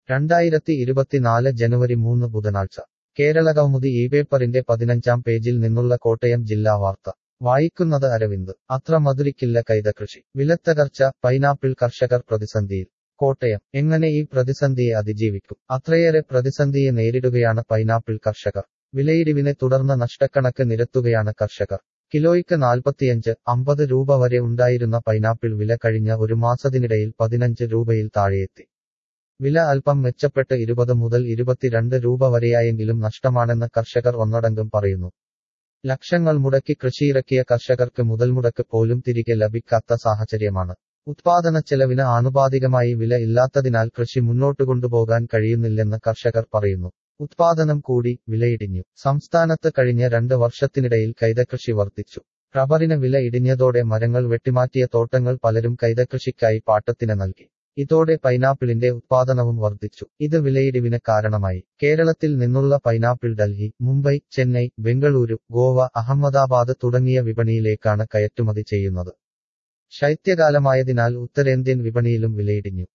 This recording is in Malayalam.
രണ്ടായിരത്തി ഇരുപത്തിനാല് ജനുവരി മൂന്ന് ബുധനാഴ്ച കേരളകൗമുദി ഈ പേപ്പറിന്റെ പതിനഞ്ചാം പേജിൽ നിന്നുള്ള കോട്ടയം ജില്ലാ വാർത്ത വായിക്കുന്നത് അരവിന്ദ് അത്ര മധുരിക്കില്ല കൈതകൃഷി വിലത്തകർച്ച പൈനാപ്പിൾ കർഷകർ പ്രതിസന്ധിയിൽ കോട്ടയം എങ്ങനെ ഈ പ്രതിസന്ധിയെ അതിജീവിക്കും അത്രയേറെ പ്രതിസന്ധിയെ നേരിടുകയാണ് പൈനാപ്പിൾ കർഷകർ വിലയിടിവിനെ തുടർന്ന് നഷ്ടക്കണക്ക് നിരത്തുകയാണ് കർഷകർ കിലോയ്ക്ക് നാൽപ്പത്തിയഞ്ച് അമ്പത് രൂപ വരെ ഉണ്ടായിരുന്ന പൈനാപ്പിൾ വില കഴിഞ്ഞ ഒരു മാസത്തിനിടയിൽ പതിനഞ്ച് രൂപയിൽ താഴെയെത്തി വില അല്പം മെച്ചപ്പെട്ട് ഇരുപത് മുതൽ ഇരുപത്തിരണ്ട് രൂപ വരെയായെങ്കിലും നഷ്ടമാണെന്ന് കർഷകർ ഒന്നടങ്കം പറയുന്നു ലക്ഷങ്ങൾ മുടക്കി കൃഷിയിറക്കിയ കർഷകർക്ക് മുതൽമുടക്ക് പോലും തിരികെ ലഭിക്കാത്ത സാഹചര്യമാണ് ഉത്പാദന ചെലവിന് ആനുപാതികമായി വില ഇല്ലാത്തതിനാൽ കൃഷി മുന്നോട്ടു കൊണ്ടുപോകാൻ കഴിയുന്നില്ലെന്ന് കർഷകർ പറയുന്നു ഉത്പാദനം കൂടി വിലയിടിഞ്ഞു സംസ്ഥാനത്ത് കഴിഞ്ഞ രണ്ട് വർഷത്തിനിടയിൽ കൈതകൃഷി വർദ്ധിച്ചു റബ്ബറിന് വില ഇടിഞ്ഞതോടെ മരങ്ങൾ വെട്ടിമാറ്റിയ തോട്ടങ്ങൾ പലരും കൈതകൃഷിക്കായി പാട്ടത്തിന് നൽകി ഇതോടെ പൈനാപ്പിളിന്റെ ഉത്പാദനവും വർദ്ധിച്ചു ഇത് വിലയിടിവിന് കാരണമായി കേരളത്തിൽ നിന്നുള്ള പൈനാപ്പിൾ ഡൽഹി മുംബൈ ചെന്നൈ ബംഗളൂരു ഗോവ അഹമ്മദാബാദ് തുടങ്ങിയ വിപണിയിലേക്കാണ് കയറ്റുമതി ചെയ്യുന്നത് ശൈത്യകാലമായതിനാൽ ഉത്തരേന്ത്യൻ വിപണിയിലും വിലയിടിഞ്ഞു